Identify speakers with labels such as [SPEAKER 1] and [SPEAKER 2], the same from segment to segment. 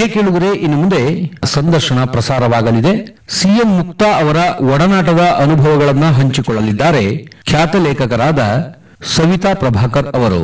[SPEAKER 1] ಕೇಳುಗರೆ ಇನ್ನು ಮುಂದೆ ಸಂದರ್ಶನ ಪ್ರಸಾರವಾಗಲಿದೆ ಸಿಎಂ ಮುಕ್ತಾ ಅವರ ಒಡನಾಟದ ಅನುಭವಗಳನ್ನ ಹಂಚಿಕೊಳ್ಳಲಿದ್ದಾರೆ ಖ್ಯಾತ ಲೇಖಕರಾದ ಸವಿತಾ ಪ್ರಭಾಕರ್ ಅವರು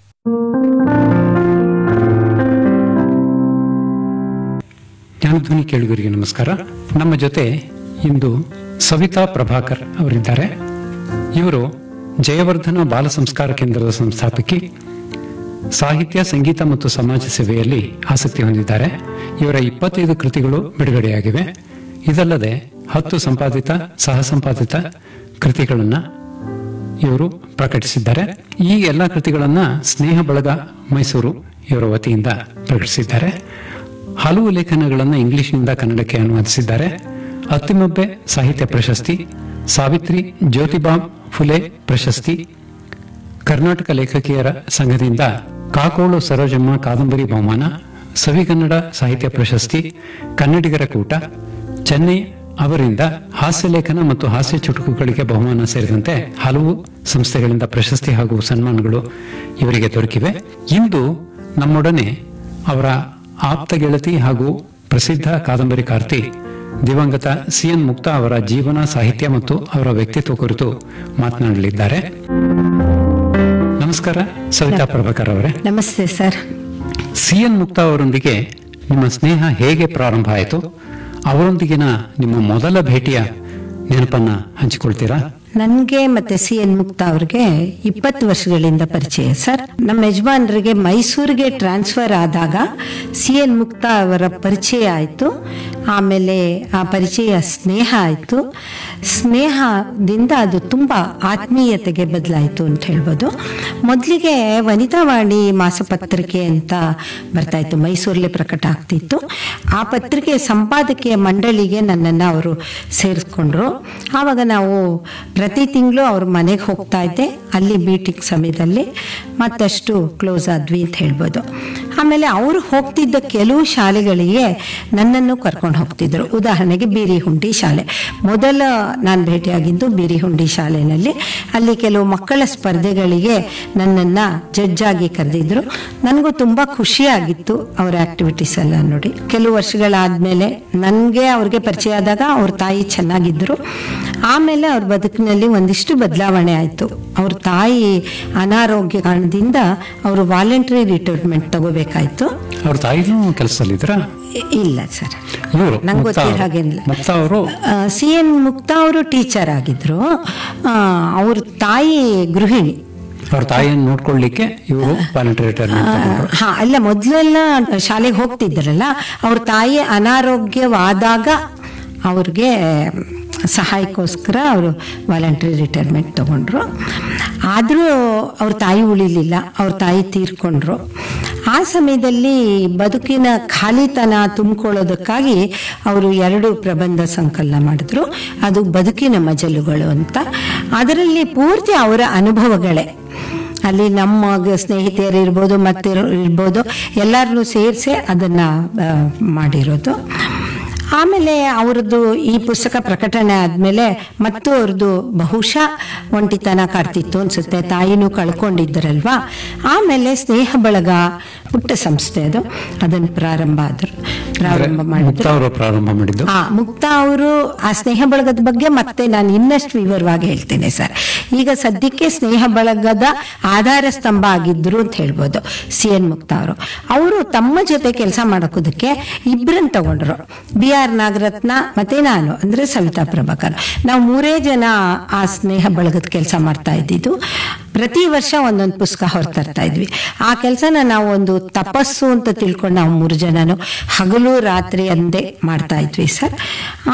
[SPEAKER 2] ಜ್ಞಾನಧ್ವನಿ ಕೇಳುಗರಿಗೆ ನಮಸ್ಕಾರ ನಮ್ಮ ಜೊತೆ ಇಂದು ಸವಿತಾ ಪ್ರಭಾಕರ್ ಅವರಿದ್ದಾರೆ ಇವರು ಜಯವರ್ಧನ ಬಾಲ ಸಂಸ್ಕಾರ ಕೇಂದ್ರದ ಸಂಸ್ಥಾಪಕಿ ಸಾಹಿತ್ಯ ಸಂಗೀತ ಮತ್ತು ಸಮಾಜ ಸೇವೆಯಲ್ಲಿ ಆಸಕ್ತಿ ಹೊಂದಿದ್ದಾರೆ ಇವರ ಇಪ್ಪತ್ತೈದು ಕೃತಿಗಳು ಬಿಡುಗಡೆಯಾಗಿವೆ ಇದಲ್ಲದೆ ಹತ್ತು ಸಂಪಾದಿತ ಸಹ ಸಂಪಾದಿತ ಕೃತಿಗಳನ್ನ ಇವರು ಪ್ರಕಟಿಸಿದ್ದಾರೆ ಈ ಎಲ್ಲ ಕೃತಿಗಳನ್ನ ಸ್ನೇಹ ಬಳಗ ಮೈಸೂರು ಇವರ ವತಿಯಿಂದ ಪ್ರಕಟಿಸಿದ್ದಾರೆ ಹಲವು ಲೇಖನಗಳನ್ನು ಇಂಗ್ಲಿಷ್ನಿಂದ ಕನ್ನಡಕ್ಕೆ ಅನುವಾದಿಸಿದ್ದಾರೆ ಅತ್ತಿಮಬ್ಬೆ ಸಾಹಿತ್ಯ ಪ್ರಶಸ್ತಿ ಸಾವಿತ್ರಿ ಜ್ಯೋತಿಬಾ ಫುಲೆ ಪ್ರಶಸ್ತಿ ಕರ್ನಾಟಕ ಲೇಖಕಿಯರ ಸಂಘದಿಂದ ಕಾಕೋಳು ಸರೋಜಮ್ಮ ಕಾದಂಬರಿ ಬಹುಮಾನ ಸವಿಗನ್ನಡ ಸಾಹಿತ್ಯ ಪ್ರಶಸ್ತಿ ಕನ್ನಡಿಗರ ಕೂಟ ಚೆನ್ನೈ ಅವರಿಂದ ಹಾಸ್ಯ ಲೇಖನ ಮತ್ತು ಹಾಸ್ಯ ಚುಟುಕುಗಳಿಗೆ ಬಹುಮಾನ ಸೇರಿದಂತೆ ಹಲವು ಸಂಸ್ಥೆಗಳಿಂದ ಪ್ರಶಸ್ತಿ ಹಾಗೂ ಸನ್ಮಾನಗಳು ಇವರಿಗೆ ದೊರಕಿವೆ ಇಂದು ನಮ್ಮೊಡನೆ ಅವರ ಆಪ್ತ ಗೆಳತಿ ಹಾಗೂ ಪ್ರಸಿದ್ಧ ಕಾದಂಬರಿಕಾರ್ತಿ ದಿವಂಗತ ಸಿಎನ್ ಮುಕ್ತಾ ಅವರ ಜೀವನ ಸಾಹಿತ್ಯ ಮತ್ತು ಅವರ ವ್ಯಕ್ತಿತ್ವ ಕುರಿತು ಮಾತನಾಡಲಿದ್ದಾರೆ ನಮಸ್ಕಾರ ಸವಿತಾ ಪ್ರಭಾಕರ್ ಅವರೇ
[SPEAKER 3] ನಮಸ್ತೆ ಸರ್
[SPEAKER 2] ಸಿಎನ್ ಮುಕ್ತಾ ಅವರೊಂದಿಗೆ ನಿಮ್ಮ ಸ್ನೇಹ ಹೇಗೆ ಪ್ರಾರಂಭ ಆಯಿತು ಅವರೊಂದಿಗಿನ ನಿಮ್ಮ ಮೊದಲ ಭೇಟಿಯ ನೆನಪನ್ನ ಹಂಚಿಕೊಳ್ತೀರಾ
[SPEAKER 3] ನನಗೆ ಮತ್ತೆ ಸಿ ಎನ್ ಮುಕ್ತಾ ಅವ್ರಿಗೆ ಇಪ್ಪತ್ತು ವರ್ಷಗಳಿಂದ ಪರಿಚಯ ಸರ್ ನಮ್ಮ ಯಜಮಾನರಿಗೆ ಮೈಸೂರಿಗೆ ಟ್ರಾನ್ಸ್ಫರ್ ಆದಾಗ ಸಿ ಎನ್ ಮುಕ್ತಾ ಅವರ ಪರಿಚಯ ಆಯಿತು ಆಮೇಲೆ ಆ ಪರಿಚಯ ಸ್ನೇಹ ಆಯಿತು ಸ್ನೇಹದಿಂದ ಅದು ತುಂಬ ಆತ್ಮೀಯತೆಗೆ ಬದಲಾಯಿತು ಅಂತ ಹೇಳ್ಬೋದು ಮೊದಲಿಗೆ ವನಿತಾವಾಣಿ ಮಾಸಪತ್ರಿಕೆ ಅಂತ ಬರ್ತಾ ಇತ್ತು ಮೈಸೂರಲ್ಲೇ ಪ್ರಕಟ ಆಗ್ತಿತ್ತು ಆ ಪತ್ರಿಕೆ ಸಂಪಾದಕೀಯ ಮಂಡಳಿಗೆ ನನ್ನನ್ನು ಅವರು ಸೇರಿಸ್ಕೊಂಡ್ರು ಆವಾಗ ನಾವು ಪ್ರತಿ ತಿಂಗಳು ಅವ್ರ ಮನೆಗೆ ಹೋಗ್ತಾ ಇದ್ದೆ ಅಲ್ಲಿ ಮೀಟಿಂಗ್ ಸಮಯದಲ್ಲಿ ಮತ್ತಷ್ಟು ಕ್ಲೋಸ್ ಆದ್ವಿ ಅಂತ ಹೇಳ್ಬೋದು ಆಮೇಲೆ ಅವರು ಹೋಗ್ತಿದ್ದ ಕೆಲವು ಶಾಲೆಗಳಿಗೆ ನನ್ನನ್ನು ಕರ್ಕೊಂಡು ಹೋಗ್ತಿದ್ರು ಉದಾಹರಣೆಗೆ ಬೀರಿಹುಂಡಿ ಶಾಲೆ ಮೊದಲ ನಾನು ಭೇಟಿಯಾಗಿದ್ದು ಬೀರಿಹುಂಡಿ ಶಾಲೆಯಲ್ಲಿ ಅಲ್ಲಿ ಕೆಲವು ಮಕ್ಕಳ ಸ್ಪರ್ಧೆಗಳಿಗೆ ನನ್ನನ್ನು ಜಡ್ಜ್ ಆಗಿ ಕರೆದಿದ್ರು ನನಗೂ ತುಂಬ ಖುಷಿಯಾಗಿತ್ತು ಅವರ ಆಕ್ಟಿವಿಟೀಸ್ ಎಲ್ಲ ನೋಡಿ ಕೆಲವು ವರ್ಷಗಳಾದ್ಮೇಲೆ ನನಗೆ ಅವ್ರಿಗೆ ಪರಿಚಯ ಆದಾಗ ಅವ್ರ ತಾಯಿ ಚೆನ್ನಾಗಿದ್ರು ಆಮೇಲೆ ಅವ್ರ ಬದುಕಿನಲ್ಲಿ ಒಂದಿಷ್ಟು ಬದಲಾವಣೆ ಆಯಿತು ಅವ್ರ ತಾಯಿ ಅನಾರೋಗ್ಯ ಕಾರಣದಿಂದ ಅವರು ವಾಲಂಟ್ರಿ ರಿಟೈರ್ಮೆಂಟ್ ತಗೋಬೇಕಾಯ್ತು
[SPEAKER 2] ಅವ್ರ ತಾಯಿನೂ ಕೆಲಸದಲ್ಲಿದ್ರ
[SPEAKER 3] ಇ- ಇಲ್ಲ ಸರ್
[SPEAKER 2] ಇವರು
[SPEAKER 3] ನಂಗೆ ಗೊತ್ತಿರೋ ಹಾಗೇನಿಲ್ಲ
[SPEAKER 2] ಮುಕ್ತಾ ಅವರು
[SPEAKER 3] ಸಿ ಎನ್ ಮುಕ್ತಾ ಅವರು ಟೀಚರ್ ಆಗಿದ್ರು ಆ, ಅವ್ರ ತಾಯಿ ಗೃಹಿಣಿ
[SPEAKER 2] ಅವ್ರ ತಾಯಿಯನ್ನು ನೋಡ್ಕೊಳ್ಳಿಕ್ಕೆ ಇವರು ವಾಲಂಟರಿ ರಿಟೈರ್ಮೆಂಟ್ ತಗೊಂಡ್ರು
[SPEAKER 3] ಹಾ ಅಲ್ಲ ಮೊದಲೆಲ್ಲ ಶಾಲೆಗೆ ಹೋಗ್ತಿದ್ರಲ್ಲ ಅವ್ರ ತಾಯಿ ಅನಾರೋಗ್ಯವಾದಾಗ ಅವ್ರಿಗೆ ಸಹಾಯಕ್ಕೋಸ್ಕರ ಅವರು ವಾಲಂಟ್ರಿ ರಿಟೈರ್ಮೆಂಟ್ ತಗೊಂಡ್ರು ಆದರೂ ಅವ್ರ ತಾಯಿ ಉಳಿಲಿಲ್ಲ ಅವ್ರ ತಾಯಿ ತೀರ್ಕೊಂಡ್ರು ಆ ಸಮಯದಲ್ಲಿ ಬದುಕಿನ ಖಾಲಿತನ ತುಂಬಿಕೊಳ್ಳೋದಕ್ಕಾಗಿ ಅವರು ಎರಡು ಪ್ರಬಂಧ ಸಂಕಲನ ಮಾಡಿದ್ರು ಅದು ಬದುಕಿನ ಮಜಲುಗಳು ಅಂತ ಅದರಲ್ಲಿ ಪೂರ್ತಿ ಅವರ ಅನುಭವಗಳೇ ಅಲ್ಲಿ ನಮ್ಮ ಗ- ಸ್ನೇಹಿತೆಯರು ಇರ್ಬೋದು ಮತ್ತೆ ಇರ್ಬೋದು ಎಲ್ಲರನ್ನೂ ಸೇರಿಸಿ ಅದನ್ನ ಆ, ಮಾಡಿರೋದು ಆಮೇಲೆ ಅವ್ರದ್ದು ಈ ಪುಸ್ತಕ ಪ್ರಕಟಣೆ ಆದಮೇಲೆ ಮತ್ತು ಅವ್ರದ್ದು ಬಹುಶಃ ಒಂಟಿತನ ಕಾಡ್ತಿತ್ತು ಅನ್ಸುತ್ತೆ ತಾಯಿನೂ ಕಳ್ಕೊಂಡಿದ್ದರಲ್ವಾ ಆಮೇಲೆ ಸ್ನೇಹ ಬಳಗ ಪುಟ್ಟ ಸಂಸ್ಥೆ ಅದು ಅದನ್ನು ಪ್ರಾರಂಭ ಆದ್ರು ಪ್ರಾರಂಭ ಮಾಡಿದ್ರು
[SPEAKER 2] ಮುಕ್ತಾ ಅವರು ಪ್ರಾರಂಭ ಮಾಡಿದ್ದು
[SPEAKER 3] ಆ ಮುಕ್ತಾ ಅವರು ಆ ಸ್ನೇಹ ಬಳಗದ ಬಗ್ಗೆ ಮತ್ತೆ ನಾನು ಇನ್ನಷ್ಟು ವಿವರವಾಗಿ ಹೇಳ್ತೇನೆ ಸರ್ ಈಗ ಸದ್ಯಕ್ಕೆ ಸ್ನೇಹ ಬಳಗದ ಆಧಾರ ಸ್ತಂಭ ಆಗಿದ್ರು ಅಂತ ಹೇಳ್ಬೋದು ಸಿ ಎನ್ ಮುಕ್ತಾ ಅವರು ಅವರು ತಮ್ಮ ಜೊತೆ ಕೆಲಸ ಮಾಡೋಕೋದಕ್ಕೆ ಇಬ್ಬರನ್ನ ತಗೊಂಡ್ರು ಬಿ ಆರ್ ನಾಗರತ್ನ ಮತ್ತೆ ನಾನು ಅಂದ್ರೆ ಸವಿತಾ ಪ್ರಭಾಕರ್ ನಾವು ಮೂರೇ ಜನ ಆ ಸ್ನೇಹ ಬಳಗದ ಕೆಲಸ ಮಾಡ್ತಾ ಇದ್ದಿದ್ದು ಪ್ರತಿ ವರ್ಷ ಒಂದೊಂದು ಪುಸ್ತಕ ಹೊರತರ್ತಾ ಇದ್ವಿ ಆ ಕೆಲಸನ ನಾವು ಒಂದು ತಪಸ್ಸು ಅಂತ ತಿಳ್ಕೊಂಡು ನಾವು ಮೂರು ಜನನು ಹಗಲು ರಾತ್ರಿ ಅಂದೇ ಮಾಡ್ತಾ ಇದ್ವಿ ಸರ್